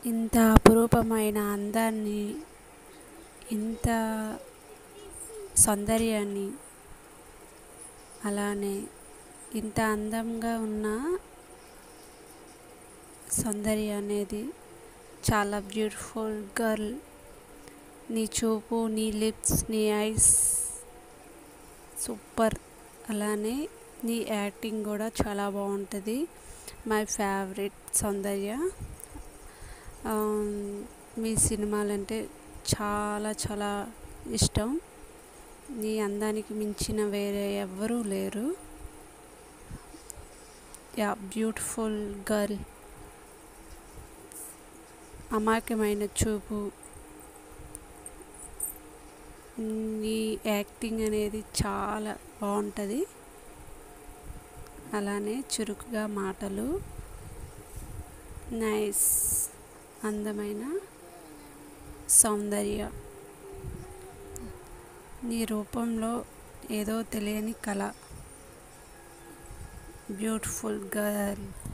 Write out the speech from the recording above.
ఇంత అపురూపమైన అందాన్ని ఇంత సౌందర్యాన్ని అలానే ఇంత అందంగా ఉన్న సౌందర్య అనేది చాలా బ్యూటిఫుల్ గర్ల్ నీ చూపు నీ లిప్స్ నీ ఐస్ సూపర్ అలానే నీ యాక్టింగ్ కూడా చాలా బాగుంటుంది మై ఫేవరెట్ సౌందర్య మీ సినిమాలంటే చాలా చాలా ఇష్టం నీ అందానికి మించిన వేరే ఎవ్వరూ లేరు యా బ్యూటిఫుల్ గర్ల్ అమాయకమైన చూపు నీ యాక్టింగ్ అనేది చాలా బాగుంటుంది అలానే చురుకుగా మాటలు నైస్ అందమైన సౌందర్య నీ రూపంలో ఏదో తెలియని కళ బ్యూటిఫుల్ గర్ల్